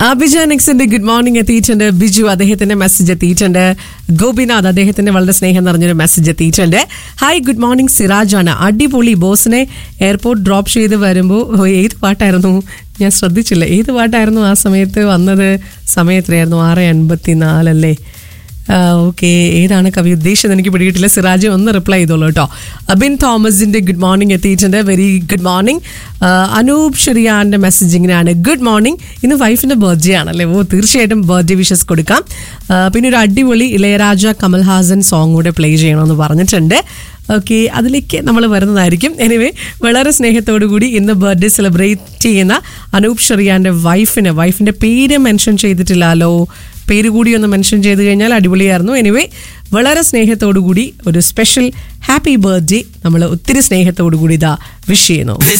അഭിജാനിക്സിന്റെ good morning എത്തിയിട്ടുണ്ട് ബിജു അദ്ദേഹത്തിന്റെ message എത്തിയിട്ടുണ്ട് ഗോപിനാഥ് അദ്ദേഹത്തിന്റെ വളരെ സ്നേഹം നിറഞ്ഞൊരു മെസ്സേജ് എത്തിയിട്ടുണ്ട് ഹായ് ഗുഡ് മോർണിംഗ് സിറാജ് ആണ് അടിപൊളി ബോസിനെ എയർപോർട്ട് ഡ്രോപ്പ് ചെയ്ത് വരുമ്പോൾ ഓ, ഏത് പാട്ടായിരുന്നു ഞാൻ ശ്രദ്ധിച്ചില്ല ഏത് പാട്ടായിരുന്നു ആ സമയത്ത് വന്നത് സമയം എത്രയായിരുന്നു ആറ് എൺപത്തി നാലല്ലേ ഓക്കെ ഏതാണ് കവി ഉദ്ദേശിച്ചത് എനിക്ക് പിടികിട്ടില്ല സിറാജ് ഒന്ന് റിപ്ലൈ ചെയ്തോളൂ കേട്ടോ അബിൻ തോമസിന്റെ ഗുഡ് മോർണിംഗ് എത്തിയിട്ടുണ്ട് വെരി ഗുഡ് മോർണിംഗ് അനൂപ് ഷെറിയാന്റെ മെസ്സേജ് ഇങ്ങനെയാണ് ഗുഡ് മോർണിംഗ് ഇന്ന് വൈഫിന്റെ ബർത്ത്ഡേ ആണല്ലേ ഓ തീർച്ചയായിട്ടും ബർത്ത്ഡേ വിഷസ് കൊടുക്കാം ആ, പിന്നെ ഒരു അടിപൊളി ഇളയരാജ കമൽഹാസൻ സോങ് കൂടെ പ്ലേ ചെയ്യണമെന്ന് പറഞ്ഞിട്ടുണ്ട് ഓക്കെ അതിലേക്ക് നമ്മൾ വരുന്നതായിരിക്കും എനിവേ വളരെ സ്നേഹത്തോടു കൂടി ഇന്ന് ബർത്ത്ഡേ സെലിബ്രേറ്റ് ചെയ്യുന്ന അനൂപ് ഷെറിയാന്റെ വൈഫിന് വൈഫിന്റെ പേര് മെൻഷൻ ചെയ്തിട്ടില്ലല്ലോ പേര് കൂടി ഒന്ന് മെൻഷൻ ചെയ്ത് കഴിഞ്ഞാൽ അടിപൊളിയായിരുന്നു എനിവേ വളരെ സ്നേഹത്തോടു കൂടി ഒരു സ്പെഷ്യൽ ഹാപ്പി ബർത്ത്ഡേ നമ്മൾ ഒത്തിരി സ്നേഹത്തോടു കൂടി ഇതാ വിഷ് ചെയ്യുന്നു This